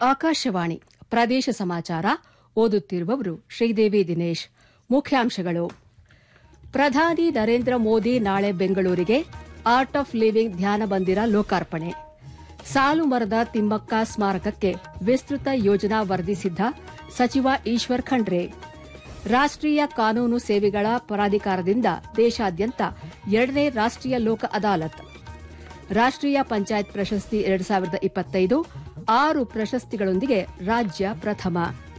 ಆಕಾಶವಾಣಿ ಪ್ರದೇಶ ಸಮಾಚಾರ ಓದುತ್ತಿರುವವರು ಶ್ರೀದೇವಿ ದಿನೇಶ್ ಮುಖ್ಯಾಂಶಗಳು ಪ್ರಧಾನಿ ನರೇಂದ್ರ ಮೋದಿ ನಾಳೆ ಬೆಂಗಳೂರಿಗೆ ಆರ್ಟ್ ಆಫ್ ಲಿವಿಂಗ್ ಧ್ಯಾನ ಮಂದಿರ ಲೋಕಾರ್ಪಣೆ ಸಾಲು ಮರದ ತಿಮ್ಮಕ್ಕ ಸ್ಮಾರಕಕ್ಕೆ ವಿಸ್ತೃತ ಯೋಜನಾ ವರದಿ ಸಿದ್ದ ಸಚಿವ ಈಶ್ವರ್ ಖಂಡ್ರೆ ರಾಷ್ಟೀಯ ಕಾನೂನು ಸೇವೆಗಳ ಪ್ರಾಧಿಕಾರದಿಂದ ದೇಶಾದ್ಯಂತ ಎರಡನೇ ರಾಷ್ಟೀಯ ಲೋಕ ಅದಾಲತ್ ರಾಷ್ಟೀಯ ಪಂಚಾಯತ್ ಪ್ರಶಸ್ತಿ ಎರಡು ಸಾವಿರದ ಇಪ್ಪತ್ತೈದು ಆರು ಪ್ರಶಸ್ತಿಗಳೊಂದಿಗೆ ರಾಜ್ಯ ಪ್ರಥಮ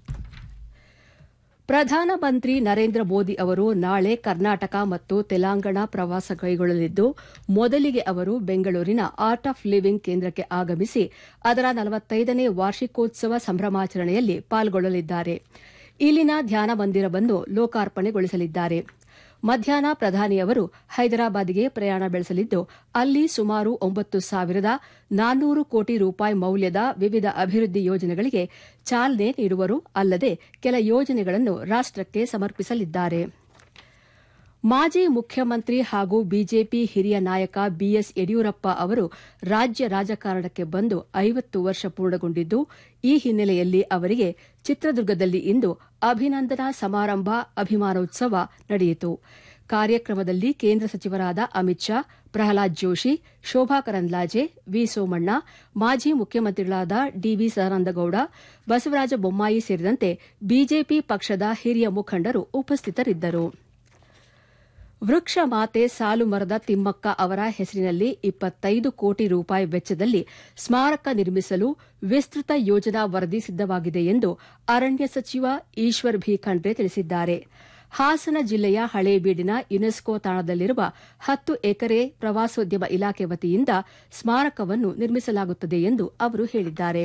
ಪ್ರಧಾನಮಂತ್ರಿ ನರೇಂದ್ರ ಮೋದಿ ಅವರು ನಾಳೆ ಕರ್ನಾಟಕ ಮತ್ತು ತೆಲಂಗಾಣ ಪ್ರವಾಸ ಕೈಗೊಳ್ಳಲಿದ್ದು ಮೊದಲಿಗೆ ಅವರು ಬೆಂಗಳೂರಿನ ಆರ್ಟ್ ಆಫ್ ಲಿವಿಂಗ್ ಕೇಂದ್ರಕ್ಕೆ ಆಗಮಿಸಿ ಅದರ ನಲವತ್ತೈದನೇ ವಾರ್ಷಿಕೋತ್ಸವ ಸಂಭ್ರಮಾಚರಣೆಯಲ್ಲಿ ಪಾಲ್ಗೊಳ್ಳಲಿದ್ದಾರೆ ಇಲ್ಲಿನ ಧ್ಯಾನ ಮಂದಿರವನ್ನು ಲೋಕಾರ್ಪಣೆಗೊಳಿಸಲಿದ್ದಾರೆ ಮಧ್ಯಾಹ್ನ ಪ್ರಧಾನಿಯವರು ಹೈದರಾಬಾದ್ಗೆ ಪ್ರಯಾಣ ಬೆಳೆಸಲಿದ್ದು ಅಲ್ಲಿ ಸುಮಾರು ಒಂಬತ್ತು ಸಾವಿರದ ನಾನ್ನೂರು ಕೋಟಿ ರೂಪಾಯಿ ಮೌಲ್ಯದ ವಿವಿಧ ಅಭಿವೃದ್ಧಿ ಯೋಜನೆಗಳಿಗೆ ಚಾಲನೆ ನೀಡುವರು ಅಲ್ಲದೆ ಕೆಲ ಯೋಜನೆಗಳನ್ನು ರಾಷ್ಟಕ್ಕೆ ಸಮರ್ಪಿಸಲಿದ್ದಾರೆ ಮಾಜಿ ಮುಖ್ಯಮಂತ್ರಿ ಹಾಗೂ ಬಿಜೆಪಿ ಹಿರಿಯ ನಾಯಕ ಬಿಎಸ್ ಯಡಿಯೂರಪ್ಪ ಅವರು ರಾಜ್ಯ ರಾಜಕಾರಣಕ್ಕೆ ಬಂದು ಐವತ್ತು ವರ್ಷ ಪೂರ್ಣಗೊಂಡಿದ್ದು ಈ ಹಿನ್ನೆಲೆಯಲ್ಲಿ ಅವರಿಗೆ ಚಿತ್ರದುರ್ಗದಲ್ಲಿ ಇಂದು ಅಭಿನಂದನಾ ಸಮಾರಂಭ ಅಭಿಮಾನೋತ್ಸವ ನಡೆಯಿತು ಕಾರ್ಯಕ್ರಮದಲ್ಲಿ ಕೇಂದ್ರ ಸಚಿವರಾದ ಅಮಿತ್ ಶಾ ಪ್ರಹ್ಲಾದ್ ಜೋಶಿ ಶೋಭಾ ಕರಂದ್ಲಾಜೆ ವಿ ಸೋಮಣ್ಣ ಮಾಜಿ ಮುಖ್ಯಮಂತ್ರಿಗಳಾದ ಡಿವಿ ಸದಾನಂದಗೌಡ ಬಸವರಾಜ ಬೊಮ್ಮಾಯಿ ಸೇರಿದಂತೆ ಬಿಜೆಪಿ ಪಕ್ಷದ ಹಿರಿಯ ಮುಖಂಡರು ಉಪಸ್ಥಿತರಿದ್ದರು ವೃಕ್ಷ ಮಾತೆ ಸಾಲು ಮರದ ತಿಮ್ಮಕ್ಕ ಅವರ ಹೆಸರಿನಲ್ಲಿ ಇಪ್ಪತ್ತೈದು ಕೋಟಿ ರೂಪಾಯಿ ವೆಚ್ಚದಲ್ಲಿ ಸ್ಮಾರಕ ನಿರ್ಮಿಸಲು ವಿಸ್ತೃತ ಯೋಜನಾ ವರದಿ ಸಿದ್ದವಾಗಿದೆ ಎಂದು ಅರಣ್ಯ ಸಚಿವ ಈಶ್ವರ್ ಭಿ ಖಂಡ್ರೆ ತಿಳಿಸಿದ್ದಾರೆ ಹಾಸನ ಜಿಲ್ಲೆಯ ಹಳೇಬೀಡಿನ ಯುನೆಸ್ಕೋ ತಾಣದಲ್ಲಿರುವ ಹತ್ತು ಎಕರೆ ಪ್ರವಾಸೋದ್ಯಮ ಇಲಾಖೆ ವತಿಯಿಂದ ಸ್ಮಾರಕವನ್ನು ನಿರ್ಮಿಸಲಾಗುತ್ತದೆ ಎಂದು ಅವರು ಹೇಳಿದ್ದಾರೆ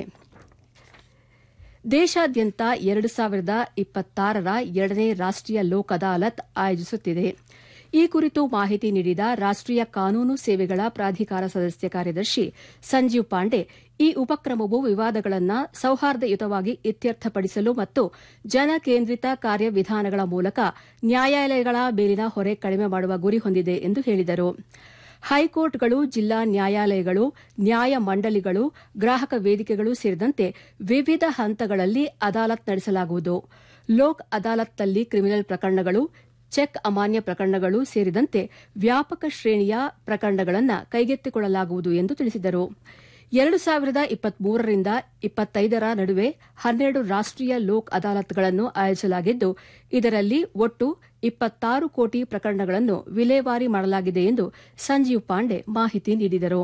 ದೇಶಾದ್ಯಂತ ಎರಡು ಸಾವಿರದ ಇಪ್ಪತ್ತಾರರ ಎರಡನೇ ರಾಷ್ಟೀಯ ಲೋಕ್ ಅದಾಲತ್ ಆಯೋಜಿಸುತ್ತಿದೆ ಈ ಕುರಿತು ಮಾಹಿತಿ ನೀಡಿದ ರಾಷ್ಟೀಯ ಕಾನೂನು ಸೇವೆಗಳ ಪ್ರಾಧಿಕಾರ ಸದಸ್ಯ ಕಾರ್ಯದರ್ಶಿ ಸಂಜೀವ್ ಪಾಂಡೆ ಈ ಉಪಕ್ರಮವು ವಿವಾದಗಳನ್ನು ಸೌಹಾರ್ದಯುತವಾಗಿ ಇತ್ಯರ್ಥಪಡಿಸಲು ಮತ್ತು ಜನಕೇಂದ್ರಿತ ಕಾರ್ಯವಿಧಾನಗಳ ಮೂಲಕ ನ್ಯಾಯಾಲಯಗಳ ಮೇಲಿನ ಹೊರೆ ಕಡಿಮೆ ಮಾಡುವ ಗುರಿ ಹೊಂದಿದೆ ಎಂದು ಹೇಳಿದರು ಹೈಕೋರ್ಟ್ಗಳು ಜಿಲ್ಲಾ ನ್ಯಾಯಾಲಯಗಳು ನ್ಯಾಯ ಮಂಡಳಿಗಳು ಗ್ರಾಹಕ ವೇದಿಕೆಗಳು ಸೇರಿದಂತೆ ವಿವಿಧ ಹಂತಗಳಲ್ಲಿ ಅದಾಲತ್ ನಡೆಸಲಾಗುವುದು ಲೋಕ್ ಅದಾಲತ್ನಲ್ಲಿ ಕ್ರಿಮಿನಲ್ ಪ್ರಕರಣಗಳು ಚೆಕ್ ಅಮಾನ್ಯ ಪ್ರಕರಣಗಳು ಸೇರಿದಂತೆ ವ್ಯಾಪಕ ಶ್ರೇಣಿಯ ಪ್ರಕರಣಗಳನ್ನು ಕೈಗೆತ್ತಿಕೊಳ್ಳಲಾಗುವುದು ಎಂದು ತಿಳಿಸಿದರು ಎರಡು ಸಾವಿರದ ಇಪ್ಪತ್ಮೂರರಿಂದ ಇಪ್ಪತ್ತೈದರ ನಡುವೆ ಹನ್ನೆರಡು ರಾಷ್ಟೀಯ ಲೋಕ್ ಅದಾಲತ್ಗಳನ್ನು ಆಯೋಜಿಸಲಾಗಿದ್ದು ಇದರಲ್ಲಿ ಒಟ್ಟು ಇಪ್ಪತ್ತಾರು ಕೋಟಿ ಪ್ರಕರಣಗಳನ್ನು ವಿಲೇವಾರಿ ಮಾಡಲಾಗಿದೆ ಎಂದು ಸಂಜೀವ್ ಪಾಂಡೆ ಮಾಹಿತಿ ನೀಡಿದರು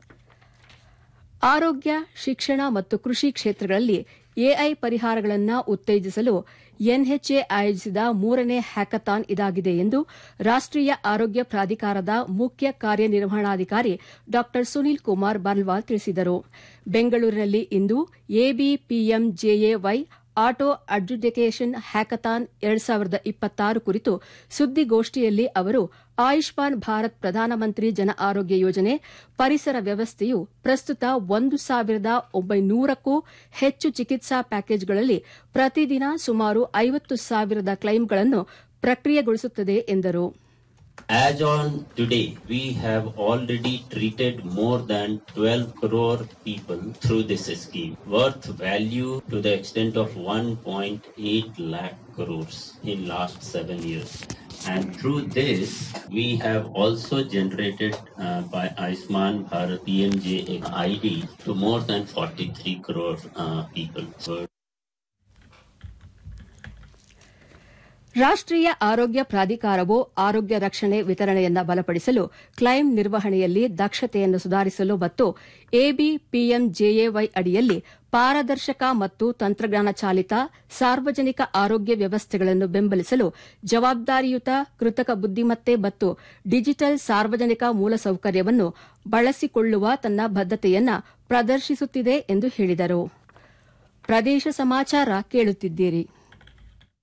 ಆರೋಗ್ಯ ಶಿಕ್ಷಣ ಮತ್ತು ಕೃಷಿ ಕ್ಷೇತ್ರಗಳಲ್ಲಿ ಎಐ ಪರಿಹಾರಗಳನ್ನು ಉತ್ತೇಜಿಸಲು ಎನ್ಎಚ್ಎ ಆಯೋಜಿಸಿದ ಮೂರನೇ ಹ್ಯಾಕಥಾನ್ ಇದಾಗಿದೆ ಎಂದು ರಾಷ್ಟೀಯ ಆರೋಗ್ಯ ಪ್ರಾಧಿಕಾರದ ಮುಖ್ಯ ಕಾರ್ಯನಿರ್ವಹಣಾಧಿಕಾರಿ ಡಾ ಸುನೀಲ್ ಕುಮಾರ್ ಬನ್ವಾಲ್ ತಿಳಿಸಿದರು ಬೆಂಗಳೂರಿನಲ್ಲಿ ಇಂದು ಎಬಿಪಿಎಂಜೆಎವೈ ಆಟೋ ಅಡ್ಜುಡಿಕೇಷನ್ ಹ್ಯಾಕಥಾನ್ ಎರಡು ಸಾವಿರದ ಇಪ್ಪತ್ತಾರು ಕುರಿತು ಸುದ್ದಿಗೋಷ್ಠಿಯಲ್ಲಿ ಅವರು ಆಯುಷ್ಮಾನ್ ಭಾರತ್ ಪ್ರಧಾನಮಂತ್ರಿ ಜನ ಆರೋಗ್ಯ ಯೋಜನೆ ಪರಿಸರ ವ್ಯವಸ್ಥೆಯು ಪ್ರಸ್ತುತ ಒಂದು ಸಾವಿರದ ಒಂಬೈನೂರಕ್ಕೂ ಹೆಚ್ಚು ಚಿಕಿತ್ಸಾ ಪ್ಯಾಕೇಜ್ಗಳಲ್ಲಿ ಪ್ರತಿದಿನ ಸುಮಾರು ಐವತ್ತು ಸಾವಿರದ ಕ್ಲೈಮ್ಗಳನ್ನು ಪ್ರಕ್ರಿಯೆಗೊಳಿಸುತ್ತದೆ ಎಂದರು As on today, we have already treated more than 12 crore people through this scheme, worth value to the extent of 1.8 lakh crores in last seven years. And through this, we have also generated uh, by Aisman Bharat PMJ ID to more than 43 crore uh, people. So ರಾಷ್ಟೀಯ ಆರೋಗ್ಯ ಪ್ರಾಧಿಕಾರವು ಆರೋಗ್ಯ ರಕ್ಷಣೆ ವಿತರಣೆಯನ್ನು ಬಲಪಡಿಸಲು claim ನಿರ್ವಹಣೆಯಲ್ಲಿ ದಕ್ಷತೆಯನ್ನು ಸುಧಾರಿಸಲು ಮತ್ತು ಎಬಿಪಿಎಂಜೆಎವೈ ಅಡಿಯಲ್ಲಿ ಪಾರದರ್ಶಕ ಮತ್ತು ತಂತ್ರಜ್ಞಾನ ಚಾಲಿತ ಸಾರ್ವಜನಿಕ ಆರೋಗ್ಯ ವ್ಯವಸ್ಥೆಗಳನ್ನು ಬೆಂಬಲಿಸಲು ಜವಾಬ್ದಾರಿಯುತ ಕೃತಕ ಬುದ್ದಿಮತ್ತೆ ಮತ್ತು ಡಿಜಿಟಲ್ ಸಾರ್ವಜನಿಕ ಮೂಲಸೌಕರ್ಯವನ್ನು ಬಳಸಿಕೊಳ್ಳುವ ತನ್ನ ಬದ್ದತೆಯನ್ನು ಪ್ರದರ್ಶಿಸುತ್ತಿದೆ ಎಂದು ಹೇಳಿದರು ಪ್ರದೇಶ ಸಮಾಚಾರ ಕೇಳುತ್ತಿದ್ದೀರಿ